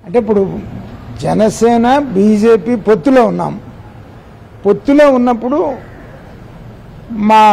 అంటే ఇప్పుడు జనసేన బీజేపీ పొత్తులో ఉన్నాం పొత్తులో ఉన్నప్పుడు మా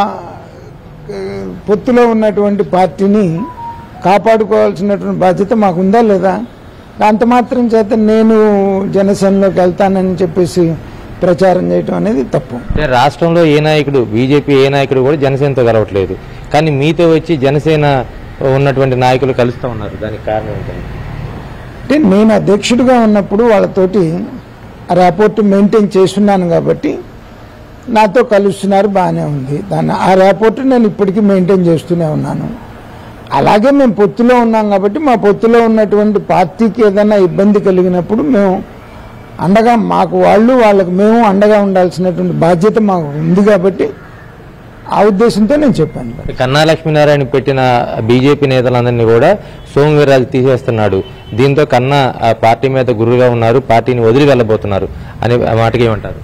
ఆ, పొత్తులో ఉన్నటువంటి పార్టీని కాపాడుకోవాల్సినటువంటి బాధ్యత మాకు ఉందా లేదా అంత మాత్రం చేత నేను జనసేనలోకి వెళ్తానని చెప్పేసి ప్రచారం చేయటం అనేది తప్పు అంటే రాష్ట్రంలో ఏ నాయకుడు బీజేపీ ఏ నాయకుడు కూడా జనసేనతో కలవట్లేదు కానీ మీతో వచ్చి జనసేన ఉన్నటువంటి నాయకులు కలుస్తూ ఉన్నారు దానికి కారణం ఏంటంటే అంటే నేను అధ్యక్షుడిగా ఉన్నప్పుడు వాళ్ళతోటి ఆ ర్యాపోర్ట్ మెయింటైన్ చేస్తున్నాను కాబట్టి నాతో కలుస్తున్నారు బాగానే ఉంది దాన్ని ఆ ర్యాపోర్ట్ నేను ఇప్పటికీ మెయింటైన్ చేస్తూనే ఉన్నాను అలాగే మేము పొత్తులో ఉన్నాం కాబట్టి మా పొత్తులో ఉన్నటువంటి పార్టీకి ఏదైనా ఇబ్బంది కలిగినప్పుడు మేము అండగా మాకు వాళ్ళు వాళ్ళకి మేము అండగా ఉండాల్సినటువంటి బాధ్యత మాకు ఉంది కాబట్టి ఆ ఉద్దేశంతో నేను చెప్పాను కన్నా లక్ష్మీనారాయణ పెట్టిన బీజేపీ నేతలందరినీ కూడా సోమవీర్రాజు తీసేస్తున్నాడు దీంతో కన్నా ఆ పార్టీ మీద గురువుగా ఉన్నారు పార్టీని వదిలి వెళ్ళబోతున్నారు అనే మాటకి ఏమంటారు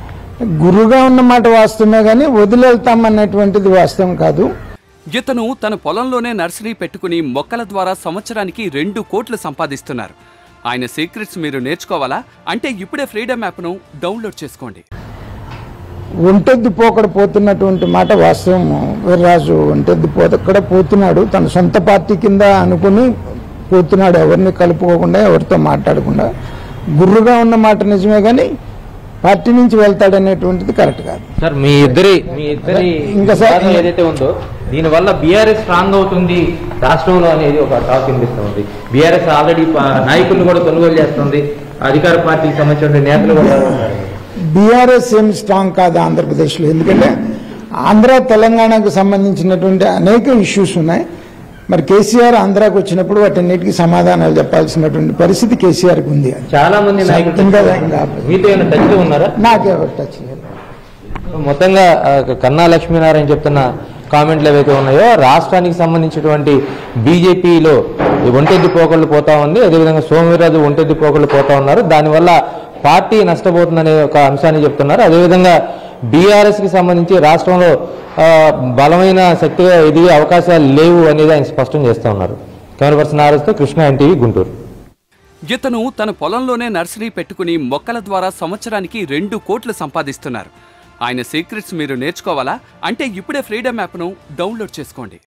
గురుగా ఉన్న మాట వాస్తవమే కానీ వదిలేళ్తామన్నటువంటిది వాస్తవం కాదు ఇతను తన పొలంలోనే నర్సరీ పెట్టుకుని మొక్కల ద్వారా సంవత్సరానికి రెండు కోట్లు సంపాదిస్తున్నారు ఆయన సీక్రెట్స్ మీరు నేర్చుకోవాలా అంటే ఇప్పుడే ఫ్రీడమ్ యాప్ను డౌన్లోడ్ చేసుకోండి ఒంటెద్దు పోకడ పోతున్నటువంటి మాట వాస్తవం వీర్రాజు ఒంటెద్దు పోకడ పోతున్నాడు తన సొంత పార్టీ కింద అనుకుని పోతున్నాడు ఎవరిని కలుపుకోకుండా ఎవరితో మాట్లాడకుండా గుర్రుగా ఉన్న మాట నిజమే కానీ పార్టీ నుంచి వెళ్తాడనేటువంటిది కరెక్ట్ కాదు సార్ మీ ఇద్దరి మీ ఇద్దరి ఇంకా సార్- వివాదం ఏదైతే ఉందో దీని వల్ల బీఆర్ఎస్ స్ట్రాంగ్ అవుతుంది రాష్ట్రంలో అనేది ఒక టాక్ వినిపిస్తుంది బీఆర్ఎస్ ఆల్రెడీ నాయకులను కూడా కొనుగోలు చేస్తుంది అధికార పార్టీకి సంబంధించిన నేతలు కూడా బీఆర్ఎస్ ఏమి స్ట్రాంగ్ కాదు ఆంధ్రప్రదేశ్లో ఎందుకంటే ఆంధ్ర తెలంగాణకు సంబంధించినటువంటి అనేక ఇష్యూస్ ఉన్నాయి మరి కేసీఆర్ ఆంధ్రాకి వచ్చినప్పుడు వాటన్నిటికీ సమాధానాలు చెప్పాల్సినటువంటి పరిస్థితి కేసీఆర్కి ఉంది అది చాలా మంది నాయకులు ఇంకా ఇంకా మీతో ఏమైనా టచ్ లో ఉన్నారా నాకెవరు టచ్ చేయలేదు మొత్తంగా ఆ, కన్నా లక్ష్మీనారాయణ చెప్తున్న కామెంట్లు ఏవైతే ఉన్నాయో రాష్ట్రానికి సంబంధించినటువంటి బీజేపీలో ఒంటెద్దు పోకళ్ళు పోతా ఉంది అదేవిధంగా సోమవీరాజు ఒంటెద్దు పోకళ్ళు పోతా ఉన్నారు దానివల్ల పార్టీ నష్టపోతుందనే ఒక అంశాన్ని చెప్తున్నారు అదేవిధంగా బీఆర్ఎస్ కి సంబంధించి రాష్ట్రంలో ఆ, బలమైన శక్తిగా ఎదిగే అవకాశాలు లేవు అనేది ఆయన స్పష్టం చేస్తూ ఉన్నారు కెమెరా పర్సన్ ఆర్ఎస్తో కృష్ణ ఎన్టీవీ గుంటూరు ఇతను తన పొలంలోనే నర్సరీ పెట్టుకుని మొక్కల ద్వారా సంవత్సరానికి రెండు కోట్లు సంపాదిస్తున్నారు ఆయన సీక్రెట్స్ మీరు నేర్చుకోవాలా అంటే ఇప్పుడే ఫ్రీడమ్ యాప్ను డౌన్లోడ్ చేసుకోండి